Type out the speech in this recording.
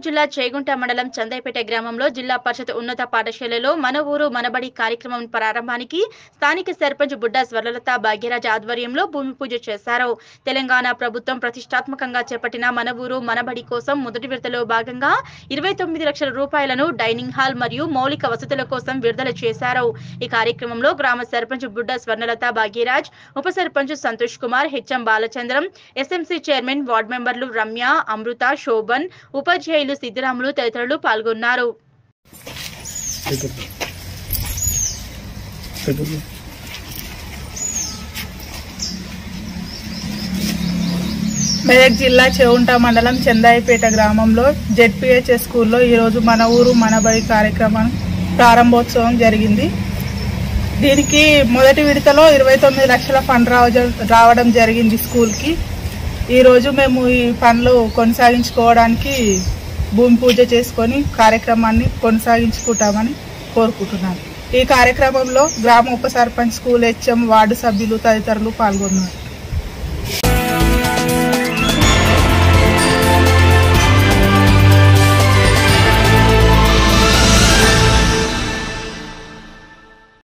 జిల్లా చేగుంట మండలం చందైపేట గ్రామంలో జిల్లా పరిషత్ ఉన్నత పాఠశాలలో మన ఊరు మనబడి కార్యక్రమం ప్రారంభానికి స్థానిక సర్పంచ్ బుడ్డా స్వర్ణలత భాగ్యరాజ్ ఆధ్వర్యంలో భూమి పూజ చేశారు తెలంగాణ ప్రభుత్వం ప్రతిష్టాత్మకంగా చేపట్టిన మన ఊరు మనబడి కోసం మొదటి విడతలో భాగంగా ఇరవై తొమ్మిది లక్షల రూపాయలను డైనింగ్ హాల్ మరియు మౌలిక వసతుల కోసం విడుదల చేశారు ఈ కార్యక్రమంలో గ్రామ సర్పంచ్ బుడ్డా స్వర్ణలత భాగ్యరాజ్ ఉప sarpanch Santosh Kumar HM Balachandram SMC chairman ward మెంబర్లు రమ్య అమృత శోభన్ ఉపాధ్యాయులు సిద్ధిరాములు తదితరులు పాల్గొన్నారు మెదక్ జిల్లా చెవుంట మండలం చందాయిపేట గ్రామంలో జెడ్పీహెచ్ఎస్ స్కూల్లో ఈరోజు మన ఊరు మన బడి కార్యక్రమం ప్రారంభోత్సవం జరిగింది దీనికి మొదటి విడతలో ఇరవై తొమ్మిది లక్షల ఫండ్ రావ- రావడం జరిగింది స్కూల్కి ఈరోజు మేము ఈ పనులు కొనసాగించుకోవడానికి భూమి పూజ చేసుకొని కార్యక్రమాన్ని కొనసాగించుకుంటామని కోరుకుంటున్నాను ఈ కార్యక్రమంలో గ్రామ ఉప సర్పంచ్ స్కూల్ హెచ్ఎం వార్డు సభ్యులు తదితరులు పాల్గొన్నారు